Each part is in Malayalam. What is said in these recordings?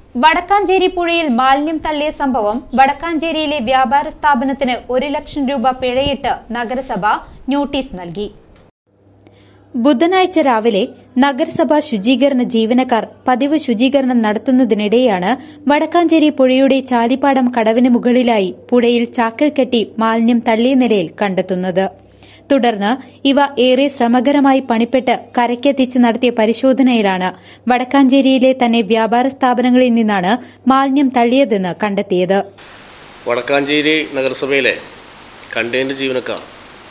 വടക്കാഞ്ചേരി പുഴയിൽ മാലിന്യം തള്ളിയ സംഭവം വടക്കാഞ്ചേരിയിലെ വ്യാപാര സ്ഥാപനത്തിന് ഒരു ലക്ഷം രൂപ പിഴയിട്ട് നഗരസഭ നോട്ടീസ് നൽകി ബുധനാഴ്ച രാവിലെ നഗരസഭാ ശുചീകരണ ജീവനക്കാർ പതിവ് ശുചീകരണം നടത്തുന്നതിനിടെയാണ് വടക്കാഞ്ചേരി പുഴയുടെ ചാലിപ്പാടം കടവിന് മുകളിലായി പുഴയിൽ ചാക്കിൽ കെട്ടി മാലിന്യം തള്ളിയ നിലയിൽ കണ്ടെത്തുന്നത് തുടർന്ന് ഇവ ഏറെ ശ്രമകരമായി പണിപ്പെട്ട് കരയ്ക്കെത്തിച്ച് നടത്തിയ പരിശോധനയിലാണ് വടക്കാഞ്ചേരിയിലെ തന്നെ വ്യാപാര സ്ഥാപനങ്ങളിൽ നിന്നാണ് മാലിന്യം തള്ളിയതെന്ന് കണ്ടെത്തിയത് വടക്കാഞ്ചേരി നഗരസഭയിലെ കണ്ടെയ്നർ ജീവനക്കാർ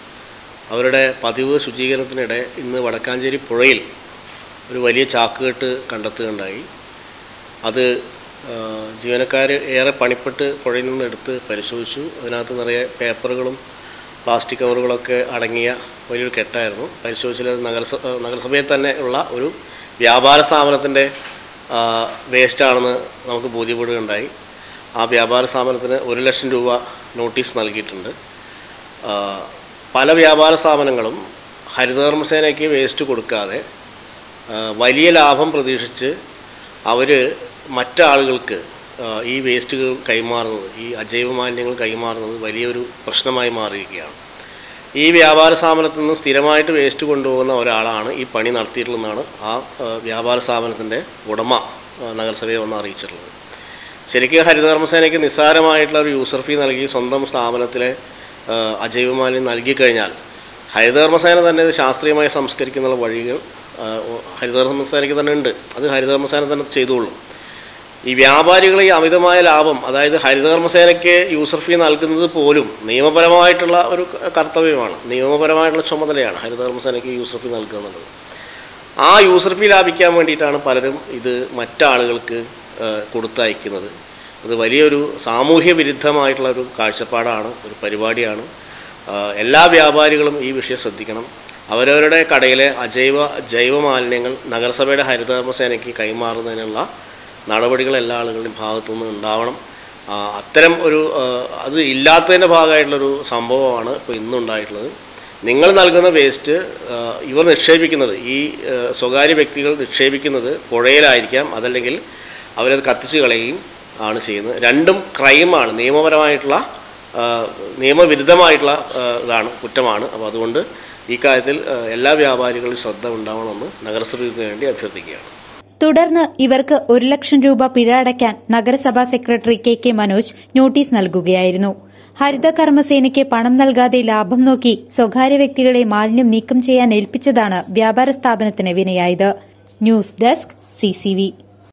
അവരുടെ പതിവ് ശുചീകരണത്തിനിടെ ഇന്ന് വടക്കാഞ്ചേരി പുഴയിൽ ഒരു വലിയ ചാക്കുകെട്ട് കണ്ടെത്തുകയുണ്ടായി അത് ആ, ജീവനക്കാർ ഏറെ പണിപ്പെട്ട് പുഴയിൽ നിന്ന് എടുത്ത് പരിശോധിച്ചു അതിനകത്ത് നിറയെ പേപ്പറുകളും പ്ലാസ്റ്റിക് കവറുകളൊക്കെ അടങ്ങിയ വലിയൊരു കെട്ടായിരുന്നു പരിശോധിച്ചത് നഗരസഭ നഗരസഭയിൽ തന്നെ ഉള്ള ഒരു വ്യാപാര സ്ഥാപനത്തിൻ്റെ വേസ്റ്റാണെന്ന് നമുക്ക് ബോധ്യപ്പെടുകയുണ്ടായി ആ വ്യാപാര സ്ഥാപനത്തിന് ഒരു ലക്ഷം രൂപ നോട്ടീസ് നൽകിയിട്ടുണ്ട് ആ, പല വ്യാപാര സ്ഥാപനങ്ങളും ഹരിതകർമ്മസേനയ്ക്ക് വേസ്റ്റ് കൊടുക്കാതെ ആ, വലിയ ലാഭം പ്രതീക്ഷിച്ച് അവർ മറ്റാളുകൾക്ക് ആ, ഈ വേസ്റ്റുകൾ കൈമാറുന്നത് ഈ അജൈവ മാലിന്യങ്ങൾ കൈമാറുന്നത് വലിയൊരു പ്രശ്നമായി മാറിയിരിക്കുകയാണ് ഈ വ്യാപാര സ്ഥാപനത്തിൽ നിന്ന് സ്ഥിരമായിട്ട് വേസ്റ്റ് കൊണ്ടുപോകുന്ന ഒരാളാണ് ഈ പണി നടത്തിയിട്ടുള്ളതെന്നാണ് ആ ആ, വ്യാപാര സ്ഥാപനത്തിൻ്റെ ഉടമ ആ, നഗരസഭയെ വന്ന് അറിയിച്ചിട്ടുള്ളത് ശരിക്കും ഹരിതകർമ്മസേനയ്ക്ക് നിസ്സാരമായിട്ടുള്ള ഒരു യൂസർ ഫീ നൽകി സ്വന്തം സ്ഥാപനത്തിലെ ആ, അജൈവ മാലിന്യം നൽകിക്കഴിഞ്ഞാൽ ഹരിതകർമ്മസേന തന്നെ ഇത് ശാസ്ത്രീയമായി സംസ്കരിക്കുന്ന വഴികൾ ആ, ഓ- ഹരിതകർമ്മസേനയ്ക്ക് തന്നെ ഉണ്ട് അത് ഹരിതകർമ്മസേന തന്നെ ചെയ്തോളും ഈ വ്യാപാരികളെ ഈ അമിതമായ ലാഭം അതായത് ഹരിതകർമ്മസേനയ്ക്ക് യൂസർ ഫീ നൽകുന്നത് പോലും നിയമപരമായിട്ടുള്ള ഒരു ക- കർത്തവ്യമാണ് നിയമപരമായിട്ടുള്ള ചുമതലയാണ് ഹരിതകർമ്മസേനയ്ക്ക് യൂസർ ഫീ നൽകുക എന്നുള്ളത് ആ യൂസർ ഫീ ലാഭിക്കാൻ വേണ്ടിയിട്ടാണ് പലരും ഇത് മറ്റാളുകൾക്ക് ആ, കൊടുത്തയക്കുന്നത് അത് വലിയൊരു സാമൂഹ്യ വിരുദ്ധമായിട്ടുള്ള ഒരു കാഴ്ചപ്പാടാണ് ഒരു പരിപാടിയാണ് ആ, എല്ലാ വ്യാപാരികളും ഈ വിഷയം ശ്രദ്ധിക്കണം അവരവരുടെ കടയിലെ അജൈവ ജൈവ മാലിന്യങ്ങൾ നഗരസഭയുടെ ഹരിതകർമ്മസേനയ്ക്ക് കൈമാറുന്നതിനുള്ള നടപടികൾ എല്ലാ ആളുകളുടെയും ഭാഗത്തു നിന്ന് ഉണ്ടാവണം ആ, അത്തരം ഒരു ആ, അത് ഇല്ലാത്തതിൻ്റെ ഭാഗമായിട്ടുള്ളൊരു സംഭവമാണ് ഇപ്പോൾ ഇന്നുണ്ടായിട്ടുള്ളത് നിങ്ങൾ നൽകുന്ന വേസ്റ്റ് ആ, ഇവർ നിക്ഷേപിക്കുന്നത് ഈ ആ, സ്വകാര്യ വ്യക്തികൾ നിക്ഷേപിക്കുന്നത് പുഴയിലായിരിക്കാം അതല്ലെങ്കിൽ അവരത് കത്തിച്ച് കളയുകയും ആണ് ചെയ്യുന്നത് രണ്ടും ക്രൈമാണ് നിയമപരമായിട്ടുള്ള ആ, നിയമവിരുദ്ധമായിട്ടുള്ള ആ, ഇതാണ് കുറ്റമാണ് അപ്പോൾ അതുകൊണ്ട് ഈ കാര്യത്തിൽ ആ, എല്ലാ വ്യാപാരികളും ശ്രദ്ധ ഉണ്ടാവണമെന്ന് നഗരസഭയ്ക്ക് വേണ്ടി അഭ്യർത്ഥിക്കുകയാണ് തുടർന്ന് ഇവർക്ക് ഒരു ലക്ഷം രൂപ പിഴ അടയ്ക്കാൻ നഗരസഭാ secretary K K Manoj notice നൽകുകയായിരുന്നു ഹരിത കർമ്മസേനയ്ക്ക് പണം നൽകാതെ ലാഭം നോക്കി സ്വകാര്യ വ്യക്തികളെ മാലിന്യം നീക്കം ചെയ്യാൻ ഏൽപ്പിച്ചതാണ് വ്യാപാര സ്ഥാപനത്തിന് വിനയായത് ന്യൂസ് ഡെസ്ക് സിസിവി